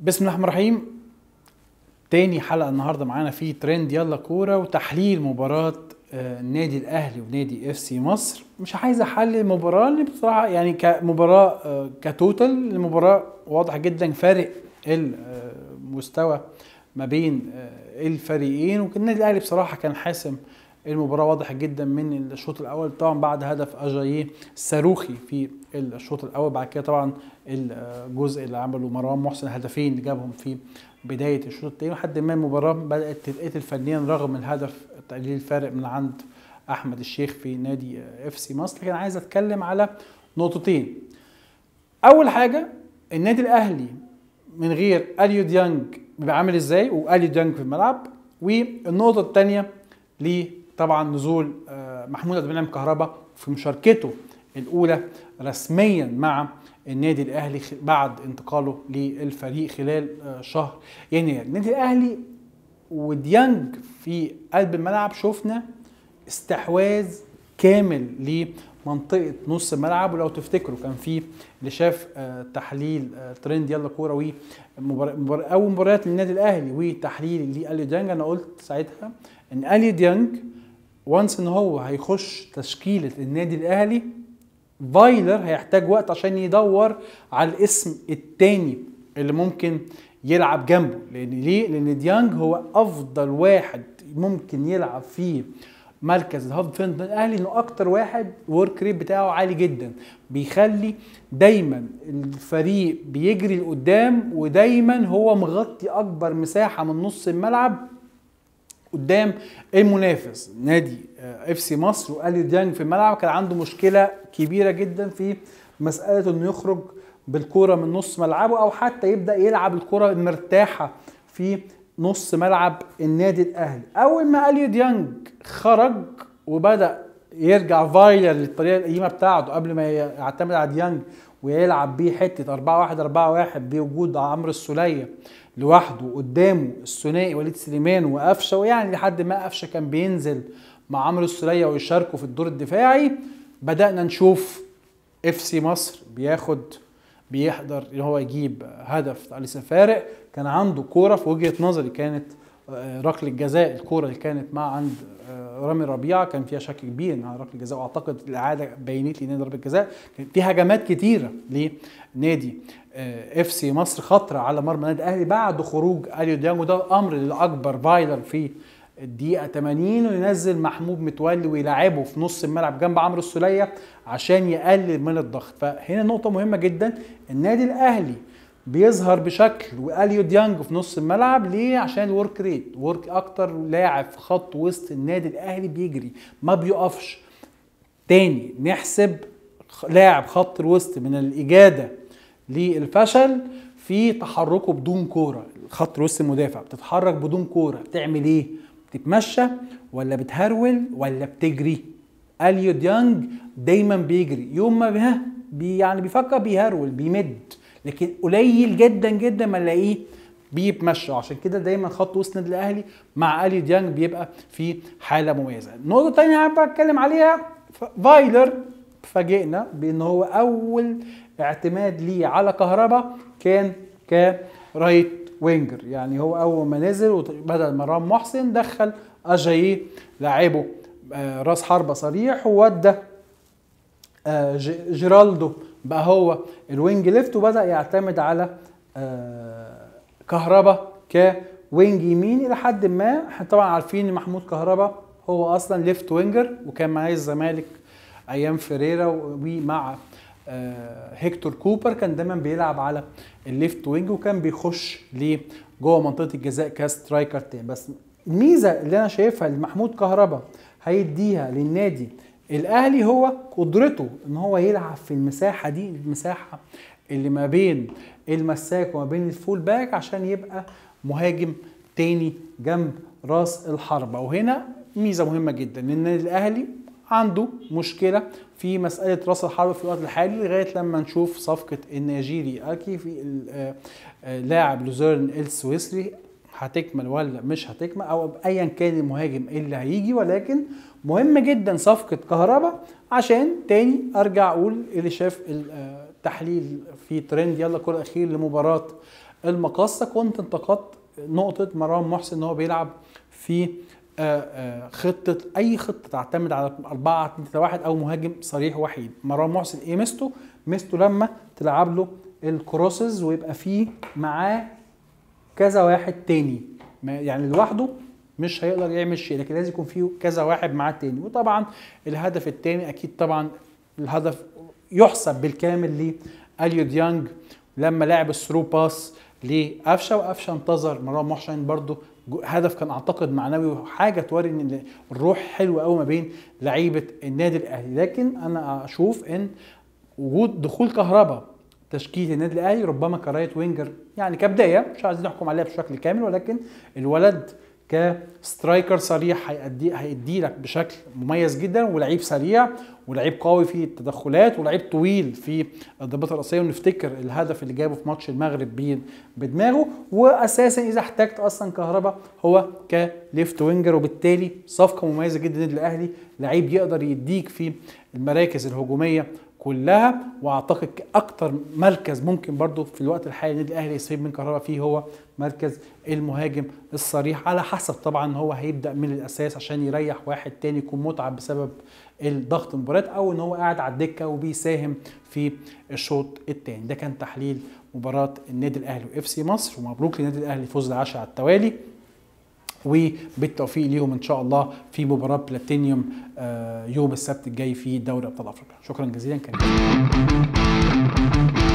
بسم الله الرحمن الرحيم تاني حلقة النهاردة معانا في ترند يلا كورة وتحليل مباراة آه، النادي الأهلي ونادي اف سي مصر مش عايز أحلل المباراة اللي بصراحة يعني كمباراة آه، كتوتال المباراة واضح جدا فارق المستوى ما بين آه، الفريقين وكان النادي الأهلي بصراحة كان حاسم المباراة واضح جدا من الشوط الأول طبعا بعد هدف أجاييه الصاروخي في الشوط الأول بعد كده طبعا الجزء اللي عمله مروان محسن هدفين اللي جابهم في بداية الشوط الثاني لحد ما المباراة بدأت تتقتل فنيا رغم الهدف تقليل الفارق من عند أحمد الشيخ في نادي اف سي مصر لكن عايز أتكلم على نقطتين أول حاجة النادي الأهلي من غير أليو ديانج بيبقى عامل ازاي وأليو ديانج في الملعب والنقطة الثانية ليه طبعا نزول آه، محمود عبد المنعم كهربا في مشاركته الاولى رسميا مع النادي الاهلي خ- بعد انتقاله للفريق خلال آه، شهر يناير النادي الاهلي وديانج في قلب الملعب شفنا استحواذ كامل لمنطقه نص الملعب ولو تفتكروا كان في اللي شاف آه، تحليل آه، ترند يلا كوره ومبار- اول مباريات للنادي الاهلي وتحليل لاليو ديانج انا قلت ساعتها ان اليو ديانج وانس ان هو هيخش تشكيله النادي الاهلي فايلر هيحتاج وقت عشان يدور على الاسم التاني اللي ممكن يلعب جنبه لان ليه لان ديانج هو افضل واحد ممكن يلعب في مركز الهاف ديفندر الاهلي انه اكتر واحد ورك ريت بتاعه عالي جدا بيخلي دايما الفريق بيجري لقدام ودايما هو مغطي اكبر مساحه من نص الملعب قدام المنافس نادي اف سي مصر واليو ديانج في الملعب كان عنده مشكله كبيره جدا في مساله انه يخرج بالكوره من نص ملعبه او حتى يبدا يلعب الكره المرتاحه في نص ملعب النادي الاهلي اول ما اليو ديانج خرج وبدا يرجع فايلر للطريقه القديمه بتاعته قبل ما يعتمد على ديانج ويلعب بيه حته 4 1 4 1 بوجود عمرو السوليه لوحده قدامه الثنائي وليد سليمان وقفشه ويعني لحد ما قفشه كان بينزل مع عمرو السوليه ويشاركوا في الدور الدفاعي بدانا نشوف اف سي مصر بياخد بيحضر ان هو يجيب هدف علي فارق كان عنده كوره في وجهه نظري كانت آه، ركله الجزاء الكوره اللي كانت مع عند آه، رامي ربيعه كان فيها شك كبير انها ركله جزاء واعتقد الاعاده بينت لي ان ضربه جزاء كان في هجمات كتيره لنادي اف سي مصر خطره على مرمى النادي الاهلي بعد خروج اليو ديانج وده امر للاكبر فايلر في الدقيقة 80 وينزل محمود متولي ويلعبه في نص الملعب جنب عمرو السولية عشان يقلل من الضغط فهنا نقطة مهمة جدا النادي الأهلي بيظهر بشكل واليو ديانج في نص الملعب ليه عشان الورك ريت ورك اكتر لاعب في خط وسط النادي الاهلي بيجري ما بيقفش تاني نحسب خ- لاعب خط الوسط من الاجاده للفشل في تحركه بدون كوره خط الوسط المدافع بتتحرك بدون كوره بتعمل ايه بتتمشى ولا بتهرول ولا بتجري اليو ديانج دايما بيجري يوم ما بها بي يعني بيفكر بيهرول بيمد لكن قليل جدا جدا ما نلاقيه بيتمشى عشان كده دايما خط وسط النادي الاهلي مع اليو ديانج بيبقى في حاله مميزه النقطه الثانيه حابب اتكلم عليها ف- فايلر فاجئنا بان هو اول اعتماد ليه على كهربا كان كرايت وينجر يعني هو اول ما نزل وت- بدل مروان محسن دخل اجاييه لاعبه آه، راس حربه صريح وودى آه، ج- جيرالدو بقى هو الوينج ليفت وبدا يعتمد على آه، كهربا كوينج يمين الى حد ما احنا طبعا عارفين ان محمود كهربا هو اصلا ليفت وينجر وكان معاه الزمالك ايام فيريرا ومع آه، هيكتور كوبر كان دايما بيلعب على الليفت وينج وكان بيخش لجوه منطقه الجزاء كسترايكر تاني بس الميزه اللي انا شايفها اللي محمود كهربا هيديها للنادي الاهلي هو قدرته ان هو يلعب في المساحه دي المساحه اللي ما بين المساك وما بين الفول باك عشان يبقى مهاجم تاني جنب راس الحربه وهنا ميزه مهمه جدا ان النادي الاهلي عنده مشكله في مساله راس الحربه في الوقت الحالي لغايه لما نشوف صفقه النيجيري اكي في ال- آه، آه، لاعب لوزيرن السويسري هتكمل ولا مش هتكمل او ايا كان المهاجم اللي هيجي ولكن مهم جدا صفقه كهربا عشان تاني ارجع اقول اللي شاف التحليل في ترند يلا كره اخير لمباراه المقصه كنت انتقدت نقطه مروان محسن ان هو بيلعب في آه، آه، خطه اي خطه تعتمد على 4 2 3 1 او مهاجم صريح وحيد مروان محسن ايه ميزته ميزته لما تلعب له الكروسز ويبقى فيه معاه كذا واحد تاني ما- يعني لوحده مش هيقدر يعمل شيء لكن لازم يكون فيه كذا واحد معاه تاني وطبعا الهدف التاني اكيد طبعا الهدف يحسب بالكامل لاليو ديانج لما لعب الثرو باس لقفشه وقفشه انتظر مروان محسن برضو جو- هدف كان اعتقد معنوي وحاجه توري ان الروح حلوه قوي ما بين لعيبه النادي الاهلي لكن انا اشوف ان وجود دخول كهربا تشكيل النادي الاهلي ربما كرايت وينجر يعني كبدايه مش عايزين نحكم عليها بشكل كامل ولكن الولد كسترايكر صريح هيأدي هيدي لك بشكل مميز جدا ولعيب سريع ولعيب قوي في التدخلات ولعيب طويل في الضربات الرأسية ونفتكر الهدف اللي جابه في ماتش المغرب بيه بدماغه واساسا اذا احتجت اصلا كهربا هو كليفت وينجر وبالتالي صفقه مميزه جدا للنادي الاهلي لعيب يقدر يديك في المراكز الهجوميه كلها واعتقد اكتر مركز ممكن برضو في الوقت الحالي النادي الاهلي يستفيد من كهربا فيه هو مركز المهاجم الصريح على حسب طبعا هو هيبدا من الاساس عشان يريح واحد تاني يكون متعب بسبب الضغط المباريات او ان هو قاعد على الدكه وبيساهم في الشوط الثاني ده كان تحليل مباراه النادي الاهلي واف سي مصر ومبروك للنادي الاهلي فوز العاشر على التوالي وبالتوفيق ليهم ان شاء الله في مباراه بلاتينيوم آه، يوم السبت الجاي في دوري ابطال افريقيا شكرا جزيلا كان